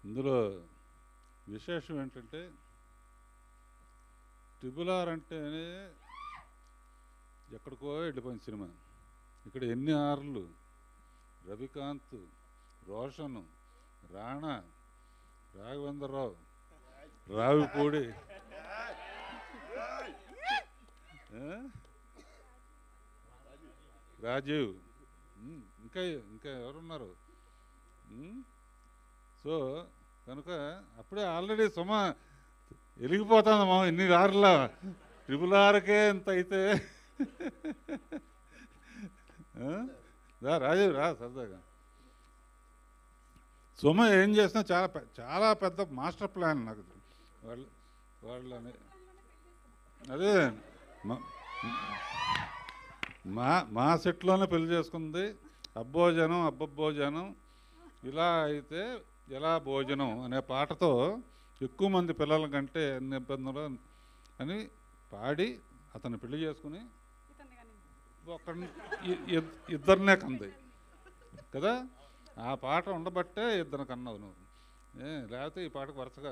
ఇందులో విశేషం ఏంటంటే ట్రిబుల్ ఆర్ అంటేనే ఎక్కడికో వెళ్ళిపోయింది సినిమా ఇక్కడ ఎన్ని ఆర్లు రవికాంత్ రోషన్ రాణా రాఘవేంద్రరావు రావిపూడి ఆ? రాజీవ్ ఉమ్, ఇంకా ఇంకా ఎవరున్నారు ఉమ్, సో కనుక అప్పుడే ఆల్రెడీ సుమ వెలిగిపోతుంది మా ఇన్ని ఆరులా ట్రిపుల్ ఆర్కే ఇంత అయితే ఆ? రా రాజీవ్ రా సరదాగా సుమ ఏం చేసినా చాలా పె- చాలా పెద్ద మాస్టర్ ప్లాన్ నాకు వాళ్ళు వాళ్ళని అదే మా- మా మా సెట్లోనే పెళ్లి చేసుకుంది అబ్బోజనం అబ్బబ్బోజనం ఇలా అయితే ఎలా భోజనం అనే పాటతో ఎక్కువ మంది పిల్లల కంటే ఎన్ని ఇబ్బందులు అని పాడి అతను పెళ్లి చేసుకుని ఒకరిని ఇ- ఇద్- ఇద్దరినే కంది కదా ఆ పాట ఉండబట్టే ఇద్దరు కన్నావు నువ్వు ఏ లేకపోతే ఈ పాటకు వరుసగా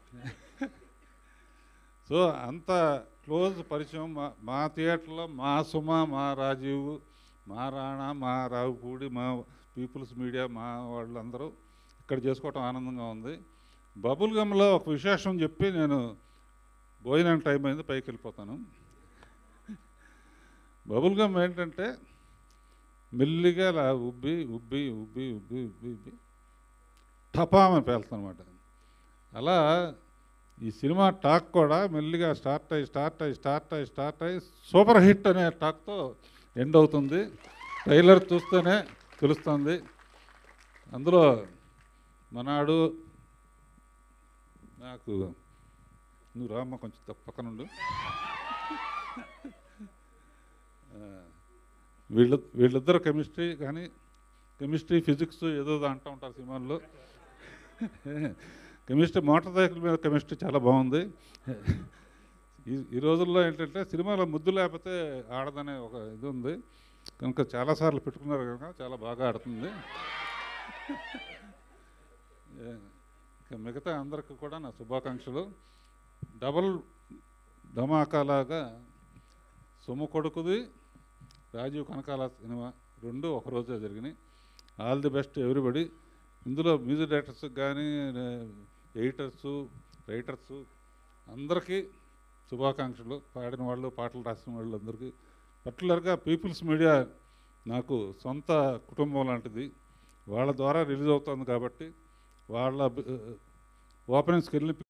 సో అంత క్లోజ్ పరిచయం మా మా థియేటర్లో మా సుమ మా రాజీవ్ మా రాణా మా రావుపూడి మా పీపుల్స్ మీడియా మా వాళ్ళందరూ ఇక్కడ చేసుకోవటం ఆనందంగా ఉంది బబుల్ గమ్లో ఒక విశేషం చెప్పి నేను భోజనం టైం అయింది పైకి వెళ్ళిపోతాను బబుల్ గమ్ ఏంటంటే మెల్లిగా అలా ఉబ్బి ఉబ్బి ఉబ్బి ఉబ్బి ఉబ్బి ఉబ్బి టపామని పేలుతుంది అనమాట అలా ఈ సినిమా టాక్ కూడా మెల్లిగా స్టార్ట్ అయ్యి స్టార్ట్ అయ్యి స్టార్ట్ అయ్యి స్టార్ట్ అయ్యి సూపర్ హిట్ అనే టాక్తో ఎండ్ అవుతుంది ట్రైలర్ చూస్తేనే తెలుస్తుంది అందులో మనాడు నాకు నువ్వు రామ్మ కొంచెం తప్ప పక్కనుండు ఆ, వీళ్ళ వీళ్ళిద్దరు కెమిస్ట్రీ కానీ కెమిస్ట్రీ ఫిజిక్స్ ఏదో అంటూ ఉంటారు సినిమాల్లో కెమిస్ట్రీ మోటార్ సైకిల్ మీద కెమిస్ట్రీ చాలా బాగుంది ఈ ఈ రోజుల్లో ఏంటంటే సినిమాలో ముద్దు లేకపోతే ఆడదనే ఒక ఇది ఉంది కనుక చాలాసార్లు పెట్టుకున్నారు కనుక చాలా బాగా ఆడుతుంది ఏ, ఇంకా మిగతా అందరికి కూడా నా శుభాకాంక్షలు డబల్ ధమాకాలాగా సొమ్ము కొడుకుది రాజీవ్ కనకాల సినిమా రెండు ఒకరోజే జరిగినాయి ఆల్ ది బెస్ట్ ఎవ్రీబడి ఇందులో మ్యూజిక్ డైరెక్టర్స్ కానీ ఎడిటర్సు రైటర్సు అందరికీ శుభాకాంక్షలు పాడిన వాళ్ళు పాటలు రాసిన వాళ్ళు అందరికీ పర్టికులర్గా పీపుల్స్ మీడియా నాకు సొంత కుటుంబం లాంటిది వాళ్ళ ద్వారా రిలీజ్ అవుతుంది కాబట్టి వాళ్ళ ఓపెనింగ్స్కి వెళ్ళి